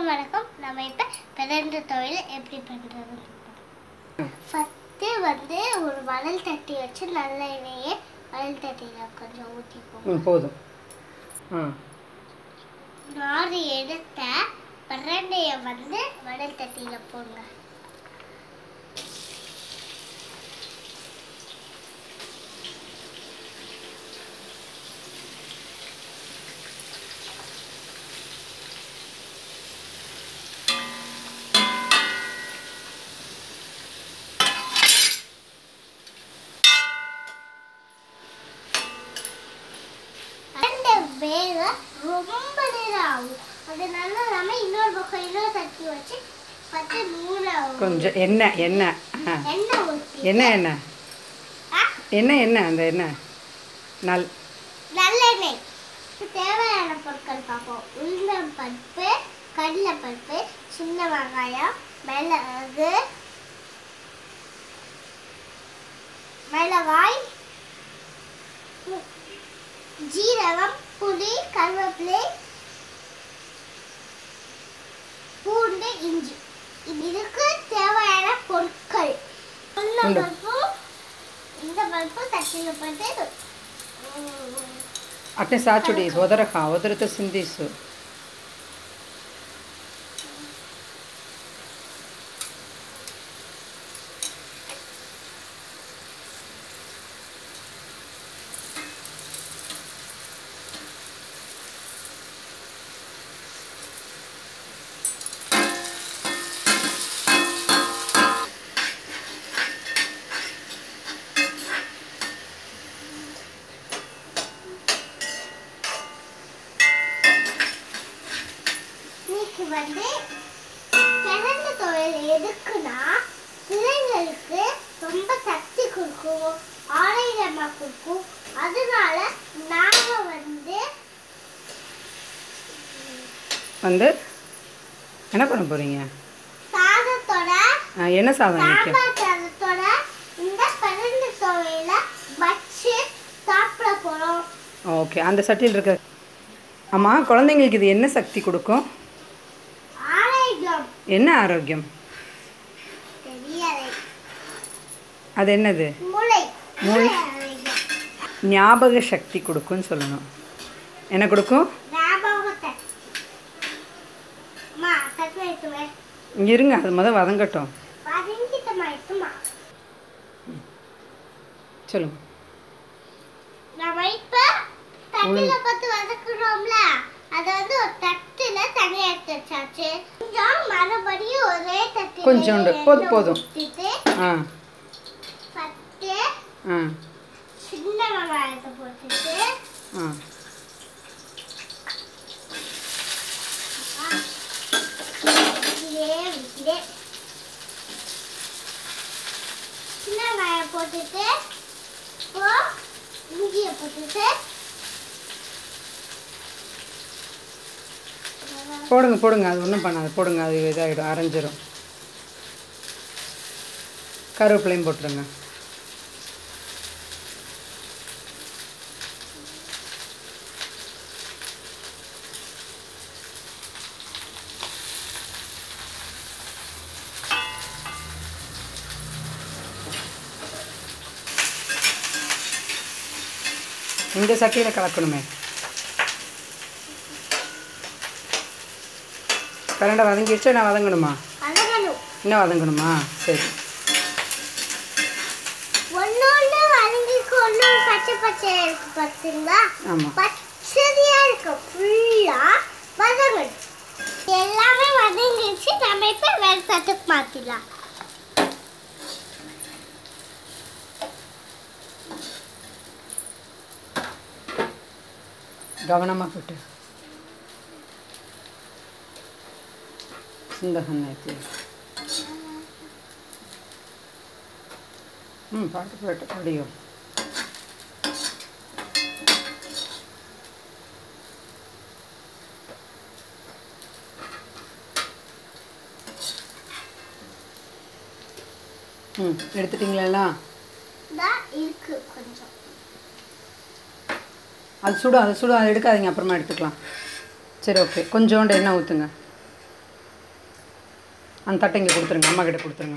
அனைவருக்கும் வணக்கம் நம்ம இப்போ பிறந்த தொழில் எப்படி பண்ணுறது ஃபஸ்ட்டு வந்து ஒரு மணல் தட்டி வச்சு நல்ல எண்ணெயை மணல் தட்டியில் கொஞ்சம் ஊற்றிப்போம் ம் போதும் ஆ நாறு எடுத்த பிரண்டையை வந்து மணல் தட்டியில் போடுங்க பிரண்டை வேக ரொம்ப நேரம் ஆகும் அதனால நம்ம இன்னொரு பக்கம் இன்னொரு தட்டி வச்சு பத்து நூறு ஆகும் கொஞ்சம் எண்ணெய் எண்ணெய் ஆ எண்ணெய் ஊற்றி என்ன எண்ணெய் என்ன எண்ணெய் அந்த எண்ணெய் நல் நல்லெண்ணெய் தேவையான பொருட்கள் பார்ப்போம் உளுந்தம் பருப்பு கடலை பருப்பு சின்ன வெங்காயம் மிளகு மிளகாய் உ- ஜீரகம் புளி கருவேப்பிலை பூண்டு இஞ்சி இது இதுக்கு தேவையான பொருட்கள் உளுந்தம் உண்டு. பருப்பு இந்த பருப்பு தட்டியில் போட்டு உம், ಅಟ್ನೆ ಸಾಚುಡಿ ಒದರಕ ಒದರತ ಸಿಂಧೀಸು இன்னைக்கு வந்து பிறந்த தொழில் எதுக்குன்னா பிள்ளைங்களுக்கு ரொம்ப சக்தி கொடுக்கும் ஆரோக்கியமா கொடுக்கும் அதனால நாம வந்து வந்து என்ன பண்ண போறீங்க சாதத்தோட ஆ, என்ன சாதம் வைக்க சாம்பார் சாதத்தோட இந்த பிறந்த தொழில வச்சு சாப்பிட போறோம் ஓகே அந்த சட்டியில் இருக்க ஆமாம் குழந்தைங்களுக்கு இது என்ன சக்தி கொடுக்கும் ஆரோக்கியம் என்ன ஆரோக்கியம் தெரியலை அது என்னது மூளை மூளை. மூளை ஆரோக்கியம் ஞாபக சக்தி கொடுக்கும்னு சொல்லணும் என்ன கொடுக்கும் ஞாபகத்தை அம்மா தட்டு வைத்துமே இங்க இருங்க அது முதல் வதங்கட்டும் பதிஞ்சிட்டமா இருக்குமா சொல்லுங்க நம்ம இப்ப தட்டுல பத்து வதக்குறோம்ல அதை வந்து ஒரு தட்டுல தனியா எடுத்து வச்சாச்சு கொஞ்சம் மறுபடியும் ஒரே தட்டுல கொஞ்சோண்டு. போதும், போதும். ஊத்திட்டு ஆ பத்து ஆ சின்ன வெங்காயத்தை போட்டுட்டு ஆ இதே இதே சின்ன வெங்காயம் போட்டுட்டு இப்போ இஞ்சியை போட்டுட்டு போடுங்க போடுங்க அது ஒன்றும் பண்ணாது போடுங்க அது இதாகிடும் அரைஞ்சிரும் கருவேப்பிலையும் போட்டுருங்க இந்த சட்டியில் கலக்கணுமே கரண்டை வதங்கிடுச்சு நான் வதங்கணுமா வதங்கணும் இன்னும் வதங்கணுமா சரி ஒன்னொன்னு வதங்கிக்கு ஒன்னொரு பச்சை பச்சை இருக்கு பார்த்தீங்களா ஆமாம் பச்சையா இருக்கு ஃபுல்லா வதங்கணும் எல்லாமே வதங்கிடுச்சு நம்ம இப்ப வேற தட்டுக்கு மாத்திடலாம் ಗಮನமாக ಕೊಟ್ಟು ಸುಂದ ಹಣ್ಣು ಐತಿ ಹ್ಞೂ ಪಾಟು ಪಾಟು ಹೊಡಿಯೋ ம் எடுத்துட்டிங்களா தான் இருக்கு கொஞ்சம் அது சுடும் அது சுடும் அது எடுக்காதீங்க அப்புறமா எடுத்துக்கலாம் சரி ஓகே கொஞ்சோண்டு எண்ணெய் ஊற்றுங்க அந்த தட்டை இங்கே கொடுத்துருங்க அம்மா கிட்ட கொடுத்துருங்க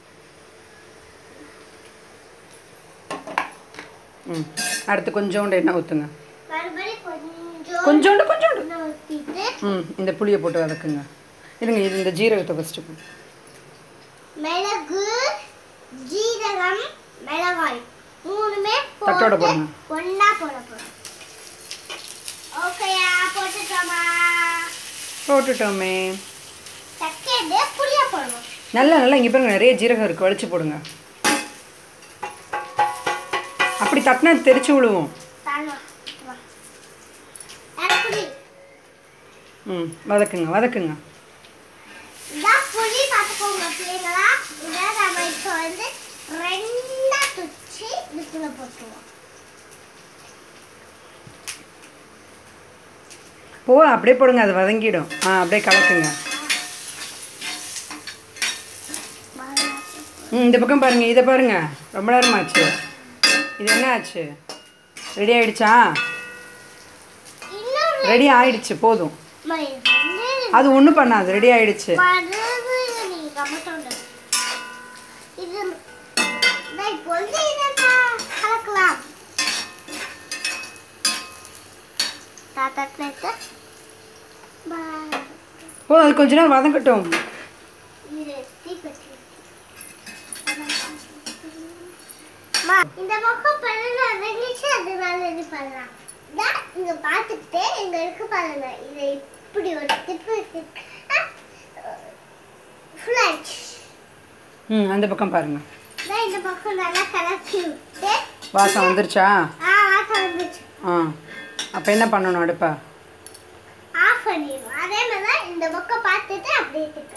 ம் அடுத்து கொஞ்சோண்டு எண்ணெய் ஊற்றுங்க மறுபடியும் கொஞ்சம் கொஞ்சோண்டு கொஞ்சோண்டு எண்ணெய் ஊத்திட்டு ம் இந்த புளியை போட்டு வதக்குங்க இருங்க இது இந்த ஜீரகத்தை ஃபஸ்ட்டு போட்டு மிளகு ஜீரகம் மிளகாய் மூணுமே தட்டோட போட்டு போடுங்க. ஒண்ணா போட போறோம் ஓகேயா போட்டுட்டோமா போட்டுட்டோமே செகண்ட் புளிய போடணும் நல்லா நல்லா இங்கே பாருங்க நிறைய ஜீரகம் இருக்குது வலிச்சு போடுங்க அப்படி தட்டினா தெரிச்சு விழுவோம் தாங்க வா அது புளி ம் வதக்குங்க வதக்குங்க இதான் புளி பார்த்துக்கோங்க பிள்ளைங்களா இதான் நம்ம இப்போ வந்து ரெண்டா துச்சி இதுக்குள்ள போட்டுருவோம் போ அப்படியே போடுங்க அது வதங்கிடும் ஆ அப்படியே கலக்குங்க ம் இந்த பக்கம் பாருங்க இதை பாருங்க ரொம்ப நேரம் ஆச்சு இது என்ன ஆச்சு ரெடி ஆயிடுச்சா இன்னும் ரெடி ஆயிடுச்சு போதும் ரெண்டு அது ஒன்றும் பண்ணாது ரெடி ஆயிடுச்சு வருது நீங்க கம்மட்டோண்டு இது நான் இப்போ வந்து இதை நான் கலக்கலாம் தாத்தா நேத்து போதும் அது கொஞ்ச நேரம் வதங்கட்டும் இது தீப்பெட்டி அம்மா, இந்த பக்கம் பண்ணல வெங்கிச்சு அதனால இது பண்ணலாம் நான் இங்க பார்த்துட்டு இங்க இருக்கு பாருங்க இதை இப்படி ஒரு திப்பு ஃபிளாஷ் ம் அந்த பக்கம் பாருங்க நான் இந்த பக்கம் நல்லா கலக்கி விட்டு வாசம் வந்துருச்சா ஆ ஆஃப் வந்துச்சு ஆ அப்போ என்ன பண்ணணும் அடுப்பா ஆஃப் பண்ணிடுவோம் அதே மாதிரி தான் இந்த பக்கம் பார்த்துட்டு அப்படியே திட்டு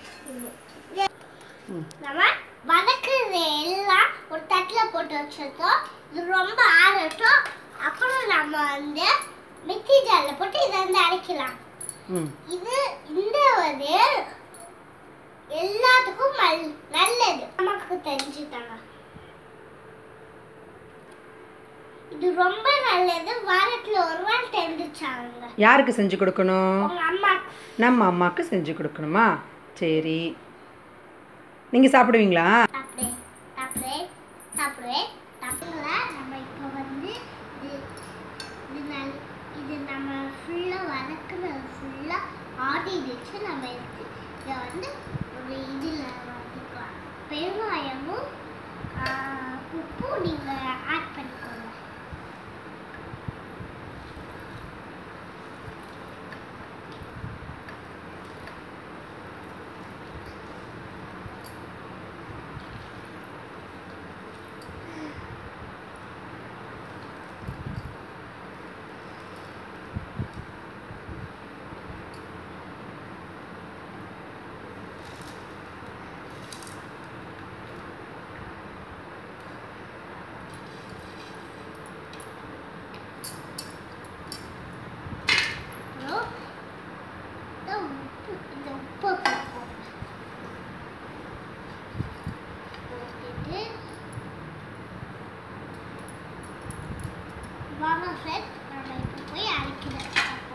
நம்ம வதக்குறது எல்லாம் ஒரு தட்டில் போட்டு வச்சிருக்கோம் இது ரொம்ப ஆறட்டும் அப்புறம் நம்ம வந்து மிக்சி ஜாரில் போட்டு இதை வந்து அரைக்கலாம் ம் இது இந்த வந்து எல்லாத்துக்கும் மல்- நல்லது நமக்கு தெரிஞ்சுட்டாங்க இது ரொம்ப நல்லது வாரத்துல ஒரு வாரம் தெரிஞ்சுச்சாங்க யாருக்கு செஞ்சு கொடுக்கணும் உங்க அம்மா நம்ம அம்மாவுக்கு செஞ்சு கொடுக்கணுமா சரி நீங்கள் சாப்பிடுவீங்களா சாப்பிடு சாப்பிடு சாப்பிடு சாப்பிடுங்களா நம்ம இப்போ வந்து இது இது நல் இது நம்ம ஃபுல்லாக வதக்குனது ஃபுல்லாக ஆடிடுச்சு நம்ம எடுத்து இதை வந்து ஒரு இதில் வதக்கலாம் பெருங்காயமும் ஆஹ், உப்பும் நீங்கள் ஆட் பண்ணிக்கோங்க அப்புறம் இந்த உப்பு இந்த உப்பை போட்டுக்கோங்க போட்டுட்டு வாங்க ஃப்ரெண்ட் நம்ம இப்போ போய் அரைக்கிறோம்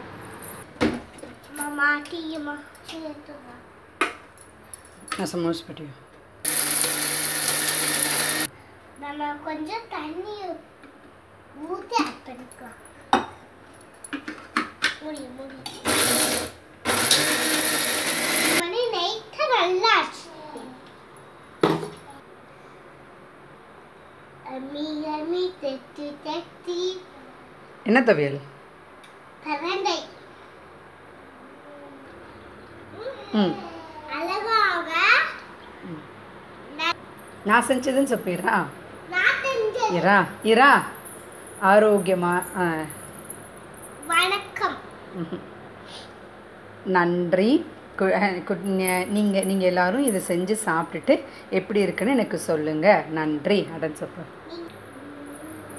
மாமா டீயுமா சேர்த்துமா நான் சமோஸ் பட்டியா நம்ம கொஞ்சம் தண்ணி ஊற்றி ஆட் பண்ணிக்கலாம் மூடி மூடி மணி நைட்டு நல்லா ஆச்சு அம்மி அம்மி தெத்தி தெத்தி என்ன துவையல் பரண்டை ம் அழகாக ந- நான் செஞ்சதுன்னு சொல்லிடுறா நான் செஞ்சது இரா இரா ஆரோக்கியமா ஆ, வணக்கம் ம்ஹும். நன்றி நீங்கள் நீங்கள் எல்லாரும் இதை செஞ்சு சாப்பிட்டுட்டு எப்படி இருக்குன்னு எனக்கு சொல்லுங்கள் நன்றி அடன் சொல்கிறேன் நீங்க